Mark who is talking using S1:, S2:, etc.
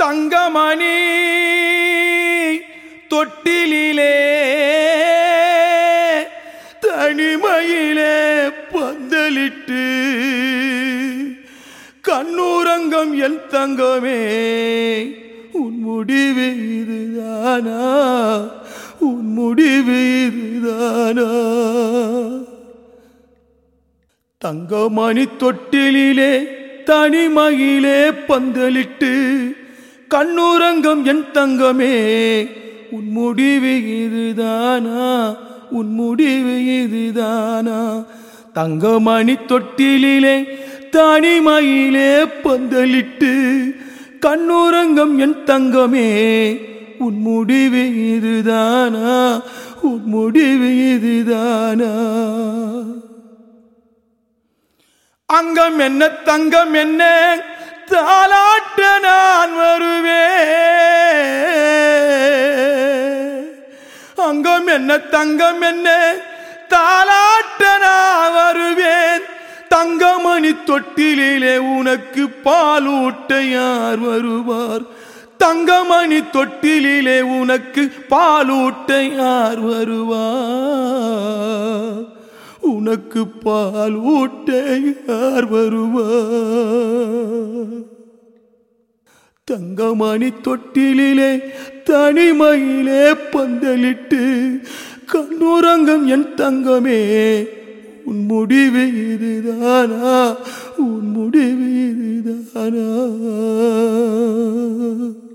S1: தங்கமணி தொட்டிலே தனிமையிலே பந்தலிட்டு கண்ணூரங்கம் என் தங்கமே உன் முடிவு இதுதானா உன் முடிவு இதுதானா தங்கமணி தொட்டிலே தனிமகிலே பந்தலிட்டு கண்ணூரங்கம் என் தங்கமே உன் முடிவு இதுதானா உன் முடிவு இதுதானா தங்கமணி தொட்டிலே தனிமயிலே பந்தலிட்டு கண்ணூரங்கம் என் தங்கமே உன் முடிவு இதுதானா உன் முடிவு இதுதானா அங்கம் என்ன தங்கம் என்ன தாலாட்ட நான் வருவேன் அங்கம் என்ன தங்கம் என்ன தாலாட்ட நான் வருவேன் தங்கமணி தொட்டிலே உனக்கு பாலூட்ட யார் வருவார் தங்கமணி தொட்டிலே உனக்கு பாலூட்ட யார் வருவார் உனக்கு பால் ஊட்ட யார் வருவா தங்கமணி தொட்டிலே தனிமையிலே பந்தலிட்டு கண்ணுரங்கம் என் தங்கமே உன் முடிவு இதுதானா உன் முடிவு இதுதானா